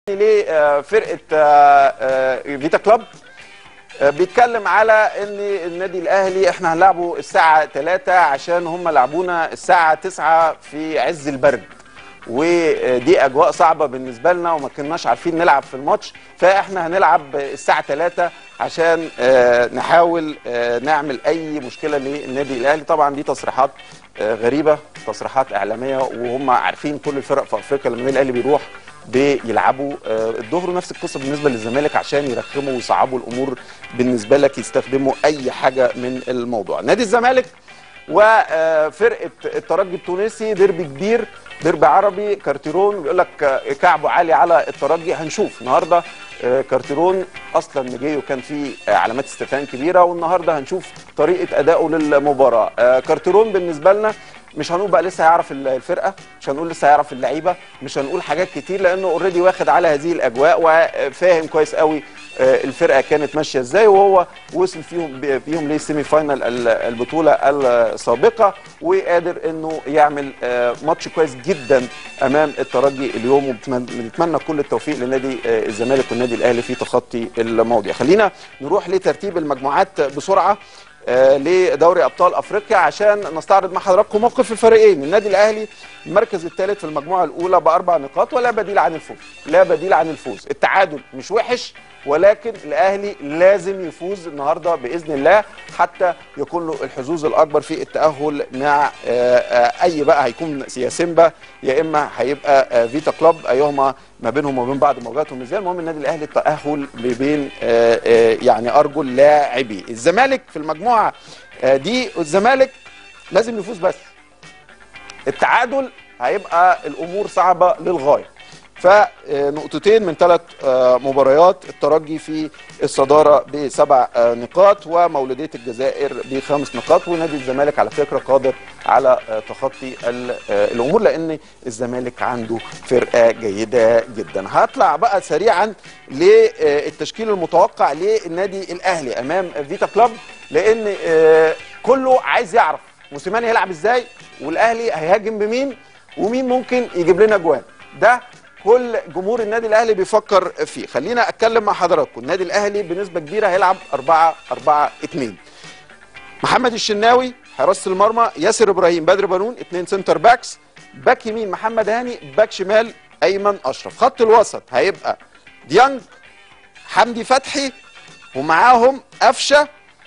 لفرقه فيتا كلوب بيتكلم على ان النادي الاهلي احنا هنلعبه الساعه 3 عشان هم لعبونا الساعه 9 في عز البرد ودي اجواء صعبه بالنسبه لنا وما كناش عارفين نلعب في الماتش فاحنا هنلعب الساعه 3 عشان نحاول نعمل اي مشكله للنادي الاهلي طبعا دي تصريحات غريبه تصريحات اعلاميه وهم عارفين كل الفرق في افريقيا لما النادي الاهلي بيروح بيلعبوا الظهر نفس القصه بالنسبه للزمالك عشان يرخموا ويصعبوا الامور بالنسبه لك يستخدموا اي حاجه من الموضوع نادي الزمالك وفرقه الترجي التونسي ديربي كبير ديربي عربي كارتيرون بيقول لك كعبه عالي على الترجي هنشوف النهارده كارتيرون اصلا نجيه كان فيه علامات استفهام كبيره والنهارده هنشوف طريقه ادائه للمباراه كارتيرون بالنسبه لنا مش هنقول بقى لسه هيعرف الفرقه مش هنقول لسه هيعرف اللعيبه مش هنقول حاجات كتير لانه اوريدي واخد على هذه الاجواء وفاهم كويس قوي الفرقه كانت ماشيه ازاي وهو وصل فيهم بيهم للسيمي فاينال البطوله السابقه وقادر انه يعمل ماتش كويس جدا امام الترجي اليوم وبنتمنى كل التوفيق لنادي الزمالك والنادي الاهلي في تخطي المواضيع خلينا نروح لترتيب المجموعات بسرعه لدوري ابطال افريقيا عشان نستعرض مع حضراتكم موقف الفريقين النادي الاهلي المركز الثالث في المجموعه الاولى باربع نقاط ولا بديل عن الفوز لا بديل عن الفوز التعادل مش وحش ولكن الاهلي لازم يفوز النهارده باذن الله حتى يكون له الحظوظ الاكبر في التاهل مع اي بقى هيكون يا سيمبا يا اما هيبقى فيتا كلوب ايهما ما بينهم وما بين بعض مواجهاتهم ازاي المهم النادي الاهلي التاهل ما بين يعني ارجل لاعبي الزمالك في المجموعه دي الزمالك لازم يفوز بس التعادل هيبقى الامور صعبه للغايه فنقطتين من ثلاث مباريات الترجي في الصداره بسبع نقاط ومولوديه الجزائر بخمس نقاط ونادي الزمالك على فكره قادر على تخطي الامور لان الزمالك عنده فرقه جيده جدا هطلع بقى سريعا للتشكيل المتوقع للنادي الاهلي امام فيتا كلوب لان كله عايز يعرف موسيماني هيلعب ازاي والاهلي هيهاجم بمين ومين ممكن يجيب لنا جوان ده كل جمهور النادي الاهلي بيفكر فيه خلينا اتكلم مع حضراتكم النادي الاهلي بنسبه كبيره هيلعب 4 4 2 محمد الشناوي حراسه المرمى ياسر ابراهيم بدر بنون اثنين سنتر باكس باك يمين محمد هاني باك شمال ايمن اشرف خط الوسط هيبقى ديانج حمدي فتحي ومعاهم قفشه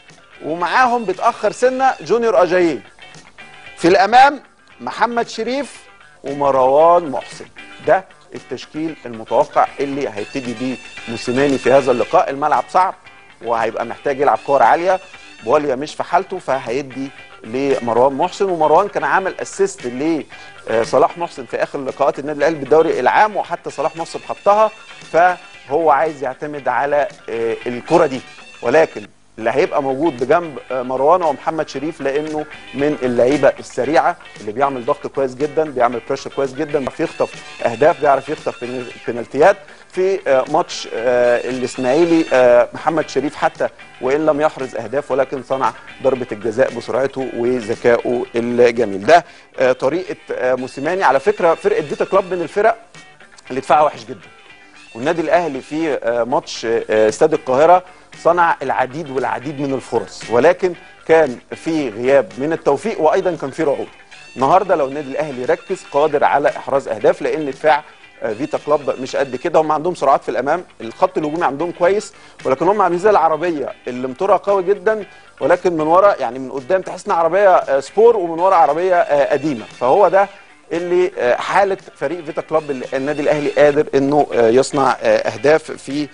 ومعاهم بيتاخر سنه جونيور اجاييه في الامام محمد شريف ومروان محسن ده التشكيل المتوقع اللي هيبتدي بيه موسيماني في هذا اللقاء الملعب صعب وهيبقى محتاج يلعب كور عاليه بوليا مش في حالته فهيدي لمروان محسن ومروان كان عامل اسيست لصلاح محسن في اخر لقاءات النادي الاهلي بالدوري العام وحتى صلاح محسن حطها فهو عايز يعتمد على الكره دي ولكن اللي هيبقى موجود بجنب مروان ومحمد شريف لانه من اللعيبه السريعه اللي بيعمل ضغط كويس جدا بيعمل بريشر كويس جدا بيعرف يخطف اهداف بيعرف يخطف بنالتيات في ماتش الاسماعيلي محمد شريف حتى وان لم يحرز اهداف ولكن صنع ضربه الجزاء بسرعته وذكائه الجميل ده طريقه موسيماني على فكره فرقه فيتا كلوب من الفرق اللي دفاعها وحش جدا والنادي الاهلي في ماتش استاد القاهره صنع العديد والعديد من الفرص ولكن كان في غياب من التوفيق وايضا كان في رعود النهارده لو النادي الاهلي ركز قادر على احراز اهداف لان دفاع فيتا كلوب مش قد كده هم عندهم سرعات في الامام الخط الهجومي عندهم كويس ولكن هم عاملين زي العربيه اللي موتورها قوي جدا ولكن من ورا يعني من قدام تحس انها عربيه سبور ومن ورا عربيه قديمه فهو ده اللي حاله فريق فيتا كلوب النادي الاهلي قادر انه يصنع اهداف في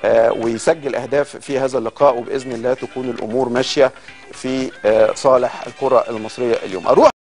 ويسجل اهداف في هذا اللقاء وباذن الله تكون الامور ماشيه في صالح الكره المصريه اليوم اروح